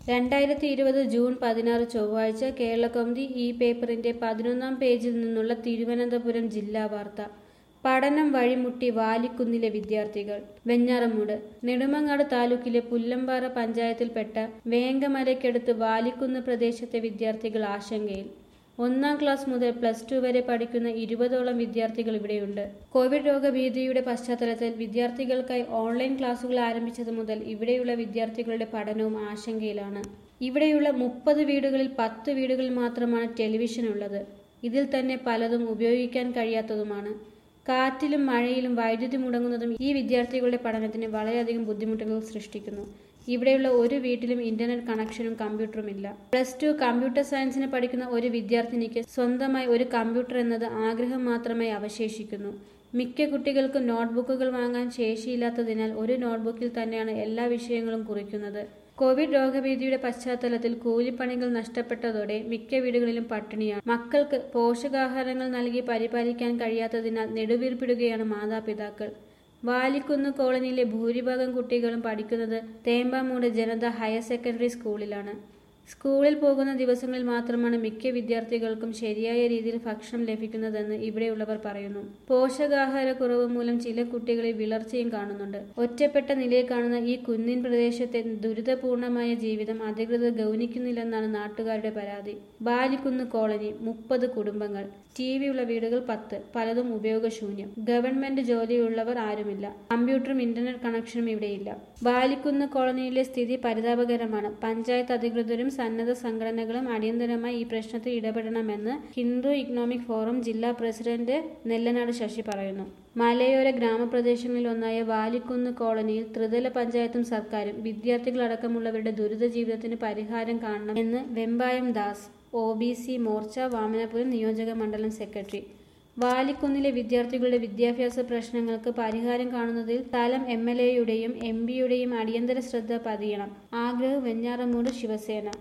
രണ്ടായിരത്തി ഇരുപത് ജൂൺ പതിനാറ് ചൊവ്വാഴ്ച കേരളകൗമുദി ഈ പേപ്പറിന്റെ പതിനൊന്നാം പേജിൽ നിന്നുള്ള തിരുവനന്തപുരം ജില്ലാ വാർത്ത പഠനം വഴിമുട്ടി വാലിക്കുന്നിലെ വിദ്യാർത്ഥികൾ വെഞ്ഞാറമൂട് നെടുമങ്ങാട് താലൂക്കിലെ പുല്ലമ്പാറ പഞ്ചായത്തിൽപ്പെട്ട വേങ്കമലയ്ക്കടുത്ത് വാലിക്കുന്ന് പ്രദേശത്തെ വിദ്യാർത്ഥികൾ ആശങ്കയിൽ ഒന്നാം ക്ലാസ് മുതൽ പ്ലസ് ടു വരെ പഠിക്കുന്ന ഇരുപതോളം വിദ്യാർത്ഥികൾ ഇവിടെയുണ്ട് കോവിഡ് രോഗഭീതിയുടെ പശ്ചാത്തലത്തിൽ വിദ്യാർത്ഥികൾക്കായി ഓൺലൈൻ ക്ലാസുകൾ ആരംഭിച്ചത് മുതൽ ഇവിടെയുള്ള വിദ്യാർത്ഥികളുടെ പഠനവും ആശങ്കയിലാണ് ഇവിടെയുള്ള മുപ്പത് വീടുകളിൽ പത്ത് വീടുകളിൽ മാത്രമാണ് ടെലിവിഷൻ ഉള്ളത് ഇതിൽ തന്നെ പലതും ഉപയോഗിക്കാൻ കഴിയാത്തതുമാണ് കാറ്റിലും മഴയിലും വൈദ്യുതി മുടങ്ങുന്നതും ഈ വിദ്യാർത്ഥികളുടെ പഠനത്തിന് വളരെയധികം ബുദ്ധിമുട്ടുകൾ സൃഷ്ടിക്കുന്നു ഇവിടെയുള്ള ഒരു വീട്ടിലും ഇന്റർനെറ്റ് കണക്ഷനും കമ്പ്യൂട്ടറും ഇല്ല പ്ലസ് ടു കമ്പ്യൂട്ടർ സയൻസിന് പഠിക്കുന്ന ഒരു വിദ്യാർത്ഥിനിക്ക് സ്വന്തമായി ഒരു കമ്പ്യൂട്ടർ എന്നത് ആഗ്രഹം മാത്രമായി അവശേഷിക്കുന്നു മിക്ക കുട്ടികൾക്കും നോട്ട്ബുക്കുകൾ വാങ്ങാൻ ശേഷിയില്ലാത്തതിനാൽ ഒരു നോട്ട്ബുക്കിൽ തന്നെയാണ് എല്ലാ വിഷയങ്ങളും കുറിക്കുന്നത് കോവിഡ് രോഗഭീതിയുടെ പശ്ചാത്തലത്തിൽ കൂലിപ്പണികൾ നഷ്ടപ്പെട്ടതോടെ മിക്ക വീടുകളിലും പട്ടിണിയാണ് മക്കൾക്ക് പോഷകാഹാരങ്ങൾ നൽകി പരിപാലിക്കാൻ കഴിയാത്തതിനാൽ നെടുവീർപ്പിടുകയാണ് മാതാപിതാക്കൾ വാലിക്കുന്ന് കോളനിയിലെ ഭൂരിഭാഗം കുട്ടികളും പഠിക്കുന്നത് തേമ്പാമൂട് ജനത ഹയർ സെക്കൻഡറി സ്കൂളിലാണ് സ്കൂളിൽ പോകുന്ന ദിവസങ്ങളിൽ മാത്രമാണ് മിക്ക വിദ്യാർത്ഥികൾക്കും ശരിയായ രീതിയിൽ ഭക്ഷണം ലഭിക്കുന്നതെന്ന് ഇവിടെയുള്ളവർ പറയുന്നു പോഷകാഹാരക്കുറവ് മൂലം ചില കുട്ടികളിൽ വിളർച്ചയും കാണുന്നുണ്ട് ഒറ്റപ്പെട്ട നിലയിൽ കാണുന്ന ഈ കുന്നിൻ പ്രദേശത്തെ ദുരിതപൂർണമായ ജീവിതം അധികൃതർ ഗൗനിക്കുന്നില്ലെന്നാണ് നാട്ടുകാരുടെ പരാതി ബാലിക്കുന്ന് കോളനി മുപ്പത് കുടുംബങ്ങൾ ടി വിയുള്ള വീടുകൾ പത്ത് പലതും ഉപയോഗശൂന്യം ഗവൺമെന്റ് ജോലിയുള്ളവർ ആരുമില്ല കമ്പ്യൂട്ടറും ഇന്റർനെറ്റ് കണക്ഷനും ഇവിടെയില്ല ബാലിക്കുന്ന് കോളനിയിലെ സ്ഥിതി പരിതാപകരമാണ് പഞ്ചായത്ത് അധികൃതരും സന്നദ്ധ സംഘടനകളും അടിയന്തരമായി ഈ പ്രശ്നത്തിൽ ഇടപെടണമെന്ന് ഹിന്ദു ഇക്കണോമിക് ഫോറം ജില്ലാ പ്രസിഡന്റ് നെല്ലനാട് ശശി പറയുന്നു മലയോര ഗ്രാമപ്രദേശങ്ങളിൽ ഒന്നായ വാലിക്കുന്ന് കോളനിയിൽ ത്രിതല പഞ്ചായത്തും സർക്കാരും വിദ്യാർത്ഥികളടക്കമുള്ളവരുടെ ദുരിത ജീവിതത്തിന് പരിഹാരം കാണണം എന്ന് Vembayam Das O B C Morcha Vamanapuram നിയോജക മണ്ഡലം സെക്രട്ടറി വാലിക്കുന്നിലെ വിദ്യാർത്ഥികളുടെ വിദ്യാഭ്യാസ പ്രശ്നങ്ങൾക്ക് പരിഹാരം കാണുന്നതിൽ സ്ഥലം എം എൽ എയുടെയും എം പിയുടെയും അടിയന്തര ശ്രദ്ധ പതിയണം ആഗ്രഹ് വെഞ്ഞാറമൂട് ശിവസേന